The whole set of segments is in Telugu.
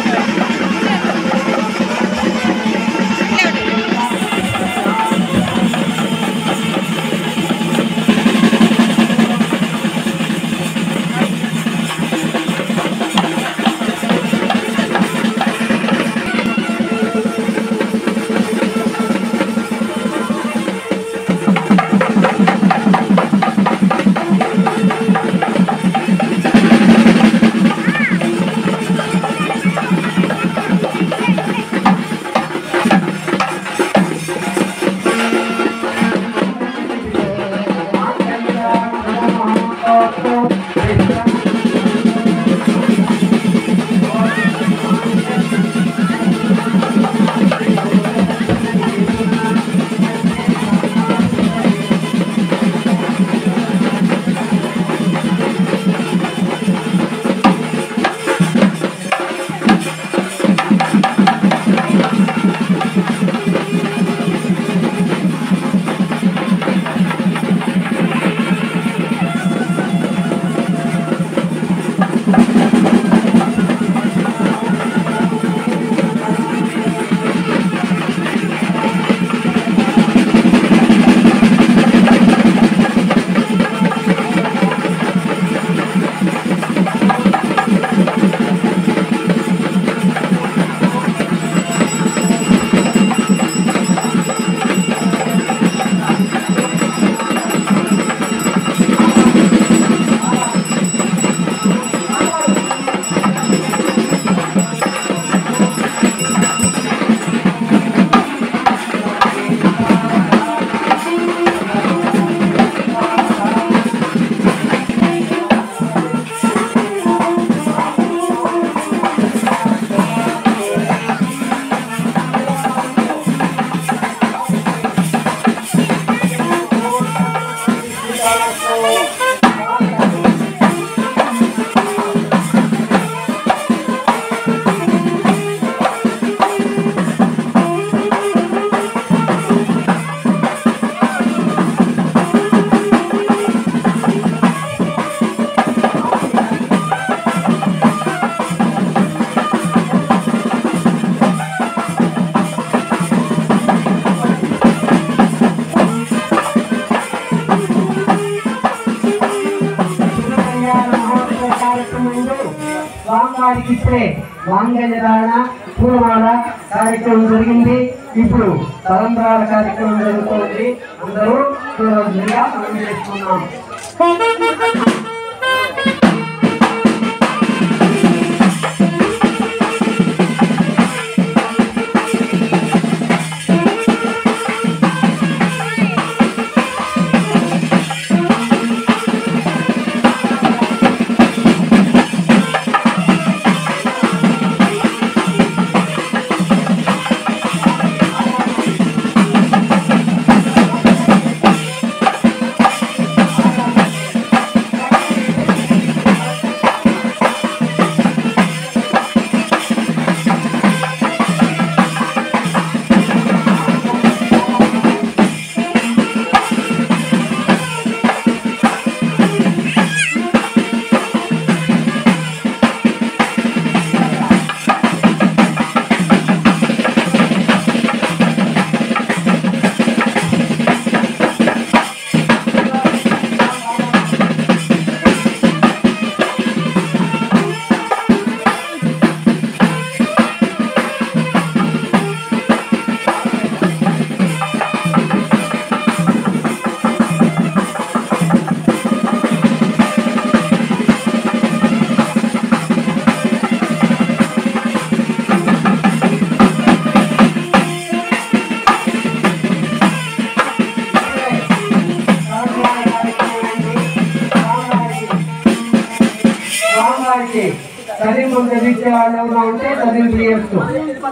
స్వామివారికి ఇప్పుడే వాంగల్యధారణ పూలమాల కార్యక్రమం జరిగింది ఇప్పుడు తలంబ్రాల కార్యక్రమం జరుగుతోంది అందరూ చూడవలసిందిగా మనం చేసుకున్నాం స్వామివారికి చదివింపు చదివించే వాళ్ళు ఎవరైనా ఉంటే చదివింపు చేయొచ్చు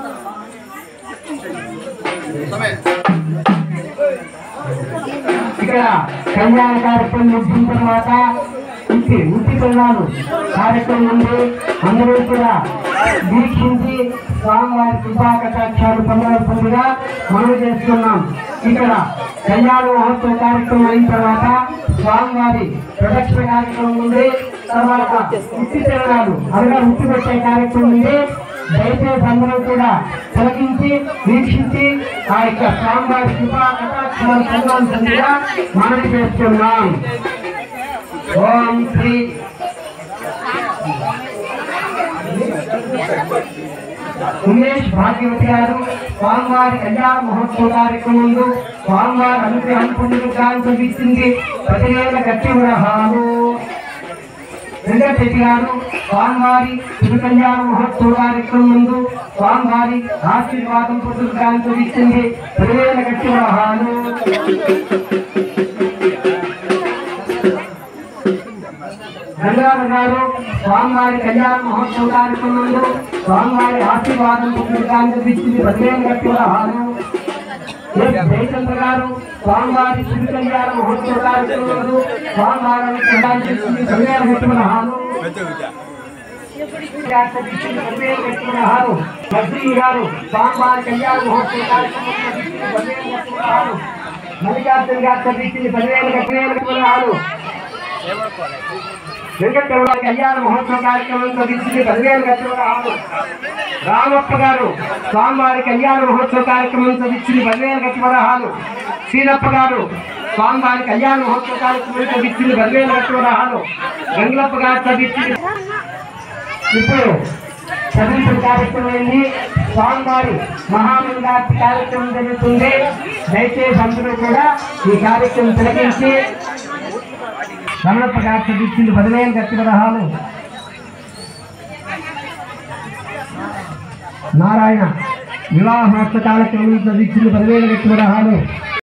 ఇక్కడ కళ్యాణ కార్యక్రమం ముగిసిన తర్వాత ఉట్టి ఉట్టి పిల్లలు కార్యక్రమం ఉంది అందరూ కూడా వీక్షించి స్వామివారి కృపా కటాక్షాలు పొందవలసిందిగా మనం చేస్తున్నాం ఇక్కడ కళ్యాణ మహోత్సవ కార్యక్రమం అయిన తర్వాత స్వామివారి ప్రదక్షిణ కార్యక్రమం ఉంది తర్వాత ఉట్టి తిరణాలు అనగా ఉట్టి పెట్టే కార్యక్రమం ఉంది దయచేసి అందరూ కూడా తొలగించి వీక్షించి ఆ యొక్క స్వామివారి కృపా కటాక్షాలు పొందాల్సిందిగా మనవి చేస్తున్నాం ఓం శ్రీ ఉమేష్ భాగ్యవతి గారు స్వామివారి కళ్యాణ మహోత్సవ కార్యక్రమంలో స్వామివారి అనుగ్రహం పొందుతాన్ని చూపించింది పదివేల గట్టి గ్రహాలు వెంకటరెడ్డి గారు స్వామివారి తిరు కళ్యాణ మహోత్సవ కార్యక్రమం ముందు స్వామివారి ఆశీర్వాదం పొందుతాన్ని చూపించింది పదివేల గట్టి గ్రహాలు గంగాధర గారు స్వామివారి కళ్యాణ మహోత్సవ కార్యక్రమంలో స్వామివారి ఆశీర్వాదం పొందడానికి చూపించింది పదివేల గట్టి గ్రహాలు ఎస్ జయచంద్ర గారు స్వామివారి శ్రీ కళ్యాణ మహోత్సవ కార్యక్రమంలో స్వామివారిని పొందడానికి చూపించింది పదివేల గట్టి గ్రహాలు లక్ష్మీ గారు స్వామివారి కళ్యాణ మహోత్సవ కార్యక్రమంలో చూపించింది పదివేల గట్టి గ్రహాలు మల్లికార్జున గారు చదివించింది పదివేల గట్టి వేల గ్రహాలు వెంకటరమణ కళ్యాణ మహోత్సవ కార్యక్రమంతో ఇచ్చింది పదివేల గంటల రాము రామప్ప గారు స్వామివారి కళ్యాణ మహోత్సవ కార్యక్రమంతో ఇచ్చింది పదివేల గంటల వరహాలు శ్రీరప్ప గారు స్వామివారి కళ్యాణ మహోత్సవ కార్యక్రమంతో ఇచ్చింది పదివేల గంటల వరహాలు గంగులప్ప గారు చదివించింది ఇప్పుడు చదివించిన కార్యక్రమాన్ని స్వామివారి మహామంగార్తి కార్యక్రమం జరుగుతుంది దయచేసి అందరూ కూడా ఈ కార్యక్రమం తిలకించి రమణప్ప గారు చదివించింది పదివేల గట్టి వరహాలు నారాయణ వివాహ మహోత్సవ కార్యక్రమం చదివించింది పదివేల గట్టి వరహాలు